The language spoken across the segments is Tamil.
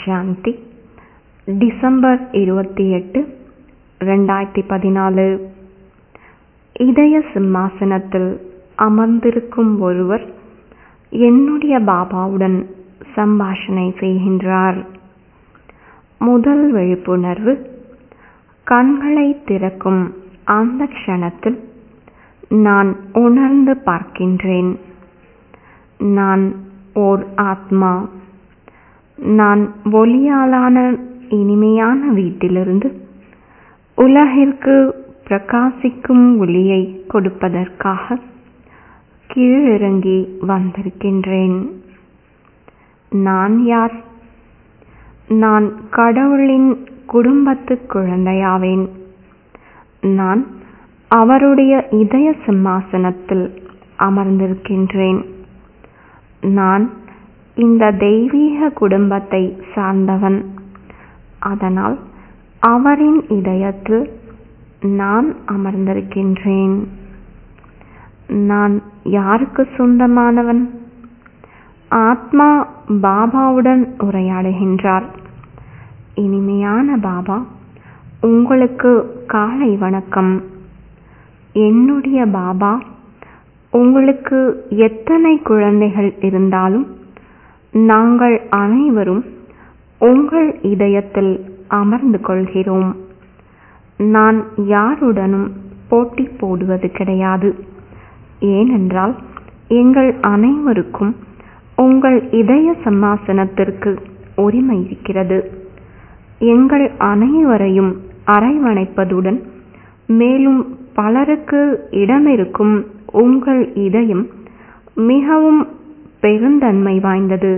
சாந்தி டிசம்பர் இருபத்தி எட்டு ரெண்டாயிரத்தி பதினாலு இதய சிம்மாசனத்தில் அமர்ந்திருக்கும் ஒருவர் என்னுடைய பாபாவுடன் சம்பாஷணை செய்கின்றார் முதல் விழிப்புணர்வு கண்களை திறக்கும் அந்த க்ஷணத்தில் நான் உணர்ந்து பார்க்கின்றேன் நான் ஓர் ஆத்மா நான் ஒளியாலான இனிமையான வீட்டிலிருந்து உலகிற்கு பிரகாசிக்கும் ஒளியை கொடுப்பதற்காக கீழிறங்கி வந்திருக்கின்றேன் நான் யார் நான் கடவுளின் குடும்பத்து குழந்தையாவேன் நான் அவருடைய இதய சிம்மாசனத்தில் அமர்ந்திருக்கின்றேன் நான் இந்த தெய்வீக குடும்பத்தை சார்ந்தவன் அதனால் அவரின் இதயத்தில் நான் அமர்ந்திருக்கின்றேன் நான் யாருக்கு சொந்தமானவன் ஆத்மா பாபாவுடன் உரையாடுகின்றார் இனிமையான பாபா உங்களுக்கு காலை வணக்கம் என்னுடைய பாபா உங்களுக்கு எத்தனை குழந்தைகள் இருந்தாலும் நாங்கள் அனைவரும் உங்கள் இதயத்தில் அமர்ந்து கொள்கிறோம் நான் யாருடனும் போட்டி போடுவது கிடையாது ஏனென்றால் எங்கள் அனைவருக்கும் உங்கள் இதய சம்மாசனத்திற்கு உரிமை இருக்கிறது எங்கள் அனைவரையும் அரவணைப்பதுடன் மேலும் பலருக்கு இடமிருக்கும் உங்கள் இதயம் மிகவும் பெருந்தன்மை வாய்ந்தது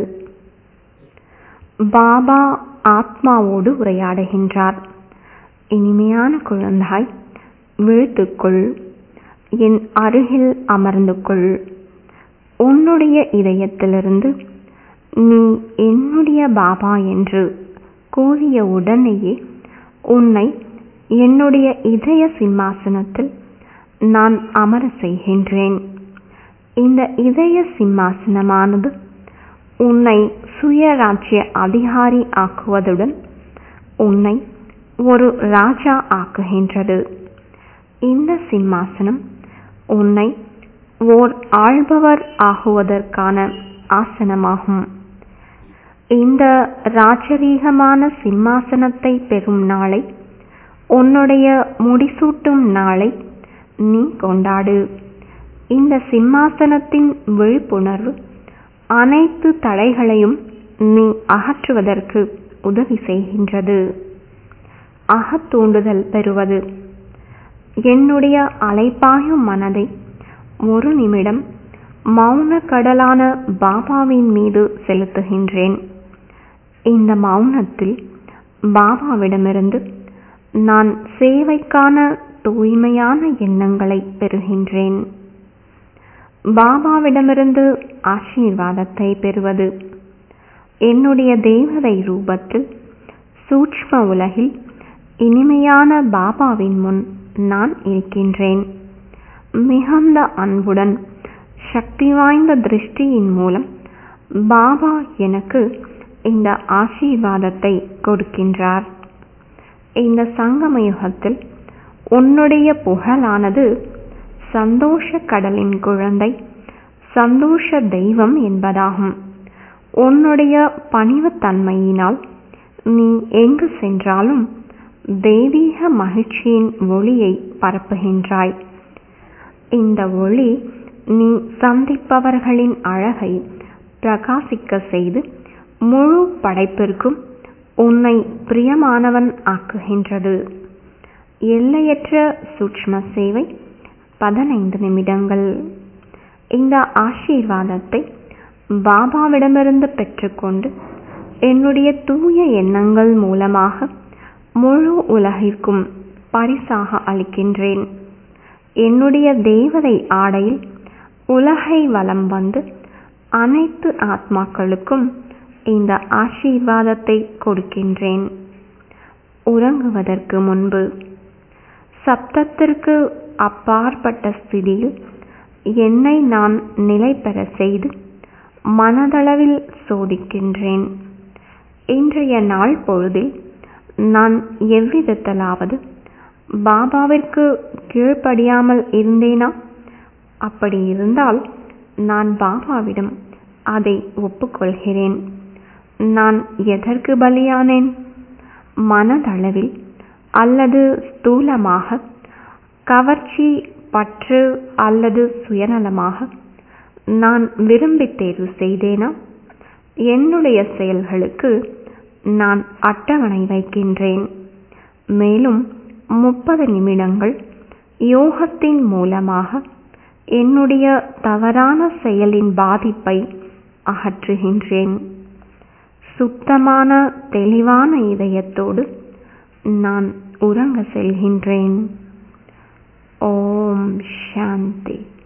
பாபா ஆத்மாவோடு உரையாடுகின்றார் இனிமையான குழந்தாய் விழுத்துக்கொள் என் அருகில் அமர்ந்து கொள் உன்னுடைய இதயத்திலிருந்து நீ என்னுடைய பாபா என்று கூறிய உடனேயே உன்னை என்னுடைய இதய சிம்மாசனத்தில் நான் அமர செய்கின்றேன் இந்த இதய சிம்மாசனமானது உன்னை சுயராஜ்ய அதிகாரி ஆக்குவதுடன் உன்னை ஒரு ராஜா ஆக்குகின்றது இந்த சிம்மாசனம் உன்னை ஓர் ஆள்பவர் ஆகுவதற்கான ஆசனமாகும் இந்த ராஜரீகமான சிம்மாசனத்தை பெறும் நாளை உன்னுடைய முடிசூட்டும் நாளை நீ கொண்டாடு இந்த சிம்மாசனத்தின் விழிப்புணர்வு அனைத்து தடைகளையும் நீ அகற்றுவதற்கு உதவி செய்கின்றது அகத்தூண்டுதல் பெறுவது என்னுடைய அலைப்பாயும் மனதை ஒரு நிமிடம் மௌன கடலான பாபாவின் மீது செலுத்துகின்றேன் இந்த மௌனத்தில் பாபாவிடமிருந்து நான் சேவைக்கான தூய்மையான எண்ணங்களை பெறுகின்றேன் பாபாவிடமிருந்து ஆசீர்வாதத்தை பெறுவது என்னுடைய தேவதை ரூபத்தில் சூட்ச்ம உலகில் இனிமையான பாபாவின் முன் நான் இருக்கின்றேன் மிகுந்த அன்புடன் சக்தி வாய்ந்த திருஷ்டியின் மூலம் பாபா எனக்கு இந்த ஆசீர்வாதத்தை கொடுக்கின்றார் இந்த சங்கம யுகத்தில் உன்னுடைய புகழானது சந்தோஷ கடலின் குழந்தை சந்தோஷ தெய்வம் என்பதாகும் உன்னுடைய பணிவுத்தன்மையினால் நீ எங்கு சென்றாலும் தெய்வீக மகிழ்ச்சியின் ஒளியை பரப்புகின்றாய் இந்த ஒளி நீ சந்திப்பவர்களின் அழகை பிரகாசிக்க செய்து முழு படைப்பிற்கும் உன்னை பிரியமானவன் ஆக்குகின்றது எல்லையற்ற சூட்ச்ம சேவை பதினைந்து நிமிடங்கள் இந்த ஆசீர்வாதத்தை பாபாவிடமிருந்து பெற்றுக்கொண்டு என்னுடைய தூய எண்ணங்கள் மூலமாக முழு உலகிற்கும் பரிசாக அளிக்கின்றேன் என்னுடைய தேவதை ஆடையில் உலகை வலம் வந்து அனைத்து ஆத்மாக்களுக்கும் இந்த ஆசீர்வாதத்தை கொடுக்கின்றேன் உறங்குவதற்கு முன்பு சப்தத்திற்கு அப்பாற்பட்ட ஸ்திதியில் என்னை நான் நிலை பெற செய்து மனதளவில் சோதிக்கின்றேன் இன்றைய நாள் பொழுதில் நான் எவ்விதத்திலாவது பாபாவிற்கு கீழ்ப்படியாமல் இருந்தேனா அப்படி இருந்தால் நான் பாபாவிடம் அதை ஒப்புக்கொள்கிறேன் நான் எதற்கு பலியானேன் மனதளவில் அல்லது ஸ்தூலமாக கவர்ச்சி பற்று அல்லது சுயநலமாக நான் விரும்பி தேர்வு செய்தேனா என்னுடைய செயல்களுக்கு நான் அட்டவணை வைக்கின்றேன் மேலும் முப்பது நிமிடங்கள் யோகத்தின் மூலமாக என்னுடைய தவறான செயலின் பாதிப்பை அகற்றுகின்றேன் சுத்தமான தெளிவான இதயத்தோடு நான் உறங்க செல்கின்றேன் ஓம் சாந்தி